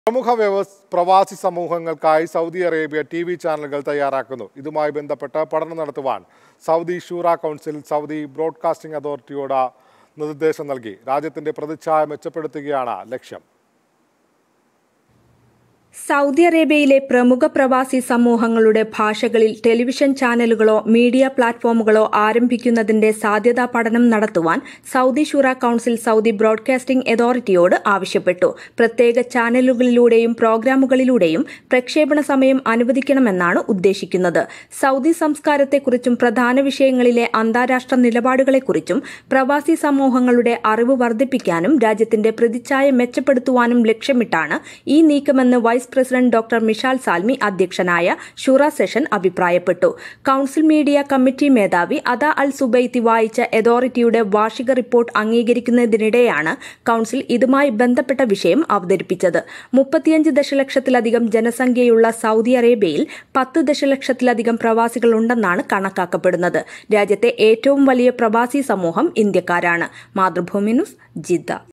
പ്രമുഖ വ്യവസ് പ്രവാസി സമൂഹങ്ങൾക്കായി സൗദി അറേബ്യ ടി വി ചാനലുകൾ തയ്യാറാക്കുന്നു ഇതുമായി ബന്ധപ്പെട്ട് പഠനം നടത്തുവാൻ Saudi Shura council Saudi broadcasting അതോറിറ്റിയോട് നിർദ്ദേശം നൽകി രാജ്യത്തിന്റെ പ്രതിച്ഛായ മെച്ചപ്പെടുത്തുകയാണ് ലക്ഷ്യം സൗദി അറേബ്യയിലെ പ്രമുഖ പ്രവാസി സമൂഹങ്ങളുടെ ഭാഷകളിൽ ടെലിവിഷൻ ചാനലുകളോ മീഡിയ പ്ലാറ്റ്ഫോമുകളോ ആരംഭിക്കുന്നതിന്റെ സാധ്യതാ പഠനം നടത്തുവാൻ Saudi Shura council Saudi broadcasting അതോറിറ്റിയോട് ആവശ്യപ്പെട്ടു പ്രത്യേക ചാനലുകളിലൂടെയും പ്രോഗ്രാമുകളിലൂടെയും പ്രക്ഷേപണ സമയം അനുവദിക്കണമെന്നാണ് ഉദ്ദേശിക്കുന്നത് സൗദി സംസ്കാരത്തെക്കുറിച്ചും പ്രധാന വിഷയങ്ങളിലെ അന്താരാഷ്ട്ര നിലപാടുകളെക്കുറിച്ചും പ്രവാസി സമൂഹങ്ങളുടെ അറിവ് വർദ്ധിപ്പിക്കാനും രാജ്യത്തിന്റെ പ്രതിച്ഛായ മെച്ചപ്പെടുത്തുവാനും ലക്ഷ്യമിട്ടാണ് ഈ നീക്കമെന്ന് vice president doctor Mishal Salmi അധ്യക്ഷനായ ഷൂറ സെഷൻ അഭിപ്രായപ്പെട്ടു കൌൺസിൽ മീഡിയ കമ്മിറ്റി മേധാവി അദ അൽ സുബൈത്തി വായിച്ച അതോറിറ്റിയുടെ വാർഷിക റിപ്പോർട്ട് അംഗീകരിക്കുന്നതിനിടെയാണ് കൌൺസിൽ ഇതുമായി ബന്ധപ്പെട്ട വിഷയം അവതരിപ്പിച്ചത് മുപ്പത്തിയഞ്ച് ദശലക്ഷത്തിലധികം ജനസംഖ്യയുള്ള സൗദി അറേബ്യയിൽ പത്ത് ദശലക്ഷത്തിലധികം പ്രവാസികളുണ്ടെന്നാണ് കണക്കാക്കപ്പെടുന്നത് രാജ്യത്തെ ഏറ്റവും വലിയ പ്രവാസി സമൂഹം ഇന്ത്യക്കാരാണ് മാതൃഭൂമി ന്യൂസ് ജിദ്ദ